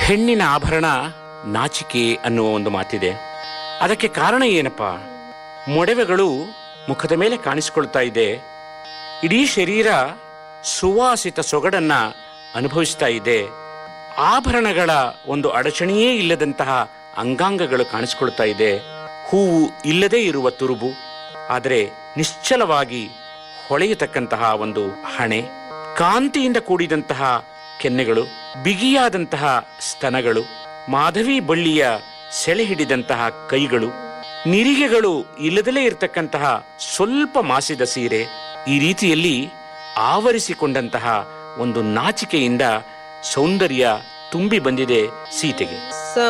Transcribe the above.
ಹೆಣ್ಣಿನ ಆಭರಣ ನಾಚಿಕೆ ಅನ್ನುವ ಒಂದು ಮಾತಿದೆ ಅದಕ್ಕೆ ಕಾರಣ ಏನಪ್ಪ ಮೊಡವೆಗಳು ಮುಖದ ಮೇಲೆ ಕಾಣಿಸಿಕೊಳ್ತಾ ಇದೆ ಇಡೀ ಶರೀರ ಸುವಾಸಿತ ಸೊಗಡನ್ನ ಅನುಭವಿಸ್ತಾ ಇದೆ ಆಭರಣಗಳ ಒಂದು ಅಡಚಣೆಯೇ ಇಲ್ಲದಂತಹ ಅಂಗಾಂಗಗಳು ಕಾಣಿಸಿಕೊಳ್ತಾ ಇದೆ ಹೂವು ಇಲ್ಲದೇ ಇರುವ ತುರುಬು ಆದರೆ ನಿಶ್ಚಲವಾಗಿ ಹೊಳೆಯತಕ್ಕಂತಹ ಒಂದು ಹಣೆ ಕಾಂತಿಯಿಂದ ಕೂಡಿದಂತಹ ಕೆನ್ನೆಗಳು ಬಿಗಿಯಾದಂತಹ ಸ್ತನಗಳು ಮಾಧವಿ ಬಳ್ಳಿಯ ಸೆಳೆ ಹಿಡಿದಂತಹ ಕೈಗಳು ನಿರಿಗೆಗಳು ಇಲ್ಲದಲೇ ಇರತಕ್ಕಂತಹ ಸ್ವಲ್ಪ ಮಾಸಿದ ಸೀರೆ ಈ ರೀತಿಯಲ್ಲಿ ಆವರಿಸಿಕೊಂಡಂತಹ ಒಂದು ನಾಚಿಕೆಯಿಂದ ಸೌಂದರ್ಯ ತುಂಬಿ ಬಂದಿದೆ ಸೀತೆಗೆ